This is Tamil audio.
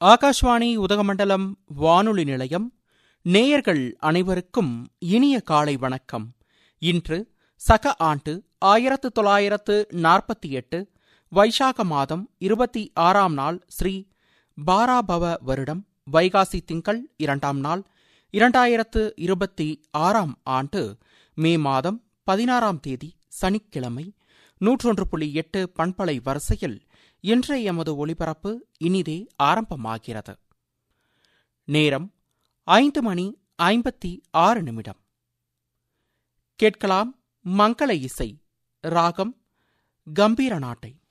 ஆகாஷ்வாணி உதகமண்டலம் வானொலி நிலையம் நேயர்கள் அனைவருக்கும் இனிய காலை வணக்கம் இன்று சக ஆண்டு ஆயிரத்து தொள்ளாயிரத்து நாற்பத்தி எட்டு வைசாக மாதம் இருபத்தி ஆறாம் நாள் ஸ்ரீ பாராபவ வருடம் வைகாசி திங்கள் இரண்டாம் நாள் இரண்டாயிரத்து இருபத்தி ஆறாம் ஆண்டு மே மாதம் பதினாறாம் தேதி சனிக்கிழமை நூற்றொன்று புள்ளி எட்டு பண்பலை வரிசையில் இன்றைய எமது ஒலிபரப்பு இனிதே ஆரம்பமாகிறது நேரம் ஐந்து மணி ஐம்பத்தி ஆறு நிமிடம் கேட்கலாம் மங்கள இசை ராகம் கம்பீர நாட்டை